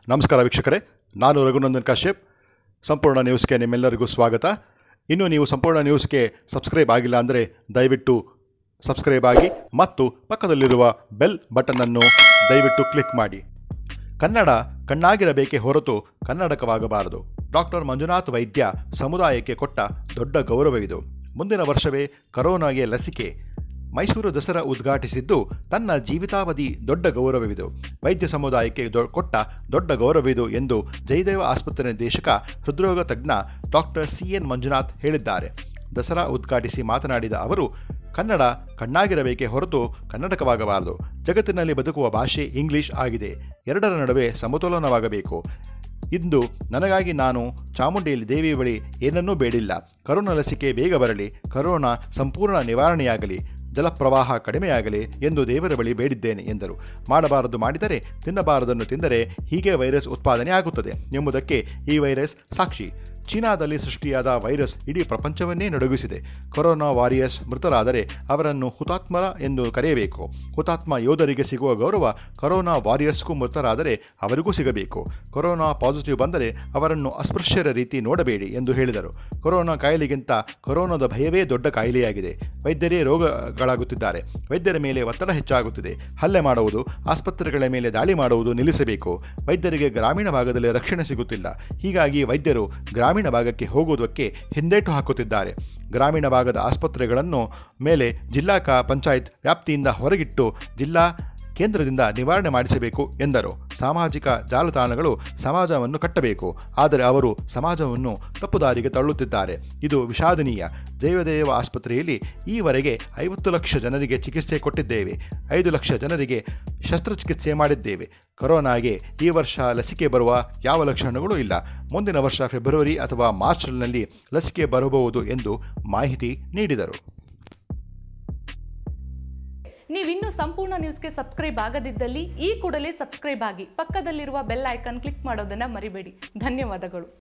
ನಮಸ್ಕಾರ ವೀಕ್ಷಕರೇ ನಾನು ರಘುನಂದನ್ ಕಾಶ್ಯಪ್ ಸಂಪೂರ್ಣ ನ್ಯೂಸ್ಗೆ ನಿಮ್ಮೆಲ್ಲರಿಗೂ ಸ್ವಾಗತ ಇನ್ನು ನೀವು ಸಂಪೂರ್ಣ ನ್ಯೂಸ್ಗೆ ಸಬ್ಸ್ಕ್ರೈಬ್ ಆಗಿಲ್ಲ ಅಂದರೆ ದಯವಿಟ್ಟು ಸಬ್ಸ್ಕ್ರೈಬ್ ಆಗಿ ಮತ್ತು ಪಕ್ಕದಲ್ಲಿರುವ ಬೆಲ್ ಬಟನನ್ನು ದಯವಿಟ್ಟು ಕ್ಲಿಕ್ ಮಾಡಿ ಕನ್ನಡ ಕಣ್ಣಾಗಿರಬೇಕೇ ಹೊರತು ಕನ್ನಡಕವಾಗಬಾರದು ಡಾಕ್ಟರ್ ಮಂಜುನಾಥ್ ವೈದ್ಯ ಸಮುದಾಯಕ್ಕೆ ಕೊಟ್ಟ ದೊಡ್ಡ ಗೌರವವಿದು ಮುಂದಿನ ವರ್ಷವೇ ಕರೋನಾಗೆ ಲಸಿಕೆ ಮೈಸೂರು ದಸರಾ ಉದ್ಘಾಟಿಸಿದ್ದು ತನ್ನ ಜೀವಿತಾವಧಿ ದೊಡ್ಡ ಗೌರವವಿದು ವೈದ್ಯ ಸಮುದಾಯಕ್ಕೆ ದೊ ಕೊಟ್ಟ ದೊಡ್ಡ ಗೌರವವಿದು ಎಂದು ಜಯದೇವ ಆಸ್ಪತ್ರೆ ನಿರ್ದೇಶಕ ಹೃದ್ರೋಗ ತಜ್ಞ ಡಾಕ್ಟರ್ ಸಿ ಎನ್ ಮಂಜುನಾಥ್ ಹೇಳಿದ್ದಾರೆ ದಸರಾ ಉದ್ಘಾಟಿಸಿ ಮಾತನಾಡಿದ ಅವರು ಕನ್ನಡ ಕಣ್ಣಾಗಿರಬೇಕೇ ಹೊರತು ಕನ್ನಡಕವಾಗಬಾರದು ಜಗತ್ತಿನಲ್ಲಿ ಬದುಕುವ ಭಾಷೆ ಇಂಗ್ಲಿಷ್ ಆಗಿದೆ ಎರಡರ ನಡುವೆ ಸಮತೋಲನವಾಗಬೇಕು ಇಂದು ನನಗಾಗಿ ನಾನು ಚಾಮುಂಡೇಲಿ ದೇವಿ ಬಳಿ ಏನನ್ನೂ ಬೇಡಿಲ್ಲ ಕರೋನಾ ಲಸಿಕೆ ಬೇಗ ಬರಲಿ ಕರೋನಾ ಸಂಪೂರ್ಣ ನಿವಾರಣೆಯಾಗಲಿ ಜಲಪ್ರವಾಹ ಕಡಿಮೆಯಾಗಲಿ ಎಂದು ದೇವರ ಬಳಿ ಬೇಡಿದ್ದೇನೆ ಎಂದರು ಮಾಡಬಾರದು ಮಾಡಿದರೆ ತಿನ್ನಬಾರದನ್ನು ತಿಂದರೆ ಹೀಗೆ ವೈರಸ್ ಉತ್ಪಾದನೆ ಆಗುತ್ತದೆ ಎಂಬುದಕ್ಕೆ ಈ ವೈರಸ್ ಸಾಕ್ಷಿ ಚೀನಾದಲ್ಲಿ ಸೃಷ್ಟಿಯಾದ ವೈರಸ್ ಇಡೀ ಪ್ರಪಂಚವನ್ನೇ ನಡುಗಿಸಿದೆ ಕೊರೋನಾ ವಾರಿಯರ್ಸ್ ಮೃತರಾದರೆ ಅವರನ್ನು ಹುತಾತ್ಮರ ಎಂದು ಕರೆಯಬೇಕು ಹುತಾತ್ಮ ಯೋಧರಿಗೆ ಸಿಗುವ ಗೌರವ ಕೊರೋನಾ ವಾರಿಯರ್ಸ್ಗೂ ಮೃತರಾದರೆ ಅವರಿಗೂ ಸಿಗಬೇಕು ಕೊರೋನಾ ಪಾಸಿಟಿವ್ ಬಂದರೆ ಅವರನ್ನು ಅಸ್ಪೃಶ್ಯರ ರೀತಿ ನೋಡಬೇಡಿ ಎಂದು ಹೇಳಿದರು ಕೊರೋನಾ ಕಾಯಿಲೆಗಿಂತ ಕೊರೋನಾದ ಭಯವೇ ದೊಡ್ಡ ಕಾಯಿಲೆಯಾಗಿದೆ ವೈದ್ಯರೇ ರೋಗಗಳಾಗುತ್ತಿದ್ದಾರೆ ವೈದ್ಯರ ಮೇಲೆ ಒತ್ತಡ ಹೆಚ್ಚಾಗುತ್ತಿದೆ ಹಲ್ಲೆ ಮಾಡುವುದು ಆಸ್ಪತ್ರೆಗಳ ಮೇಲೆ ದಾಳಿ ಮಾಡುವುದು ನಿಲ್ಲಿಸಬೇಕು ವೈದ್ಯರಿಗೆ ಗ್ರಾಮೀಣ ಭಾಗದಲ್ಲಿ ರಕ್ಷಣೆ ಸಿಗುತ್ತಿಲ್ಲ ಹೀಗಾಗಿ ವೈದ್ಯರು ಗ್ರಾಮೀಣ ಭಾಗಕ್ಕೆ ಹೋಗುವುದಕ್ಕೆ ಹಿಂದೇಟು ಹಾಕುತ್ತಿದ್ದಾರೆ ಗ್ರಾಮೀಣ ಭಾಗದ ಆಸ್ಪತ್ರೆಗಳನ್ನು ಮೇಲೆ ಜಿಲ್ಲಾ ಕ ಪಂಚಾಯತ್ ವ್ಯಾಪ್ತಿಯಿಂದ ಹೊರಗಿಟ್ಟು ಜಿಲ್ಲಾ ಕೇಂದ್ರದಿಂದ ನಿವಾರಣೆ ಮಾಡಿಸಬೇಕು ಎಂದರು ಸಾಮಾಜಿಕ ಜಾಲತಾಣಗಳು ಸಮಾಜವನ್ನು ಕಟ್ಟಬೇಕು ಆದರೆ ಅವರು ಸಮಾಜವನ್ನು ತಪ್ಪುದಾರಿಗೆ ತಳ್ಳುತ್ತಿದ್ದಾರೆ ಇದು ವಿಷಾದನೀಯ ಜೈವದೇವ ಆಸ್ಪತ್ರೆಯಲ್ಲಿ ಈವರೆಗೆ ಐವತ್ತು ಲಕ್ಷ ಜನರಿಗೆ ಚಿಕಿತ್ಸೆ ಕೊಟ್ಟಿದ್ದೇವೆ ಐದು ಲಕ್ಷ ಜನರಿಗೆ ಶಸ್ತ್ರಚಿಕಿತ್ಸೆ ಮಾಡಿದ್ದೇವೆ ಕೊರೋನಾಗೆ ಈ ವರ್ಷ ಲಸಿಕೆ ಬರುವ ಯಾವ ಲಕ್ಷಣಗಳೂ ಇಲ್ಲ ಮುಂದಿನ ವರ್ಷ ಫೆಬ್ರವರಿ ಅಥವಾ ಮಾರ್ಚ್ನಲ್ಲಿ ಲಸಿಕೆ ಬರಬಹುದು ಎಂದು ಮಾಹಿತಿ ನೀಡಿದರು ನೀವಿನ್ನೂ ಸಂಪೂರ್ಣ ನ್ಯೂಸ್ಗೆ ಸಬ್ಸ್ಕ್ರೈಬ್ ಆಗದಿದ್ದಲ್ಲಿ ಈ ಕೂಡಲೇ ಸಬ್ಸ್ಕ್ರೈಬ್ ಆಗಿ ಪಕ್ಕದಲ್ಲಿರುವ ಬೆಲ್ ಐಕಾನ್ ಕ್ಲಿಕ್ ಮಾಡೋದನ್ನ ಮರಿಬೇಡಿ ಧನ್ಯವಾದಗಳು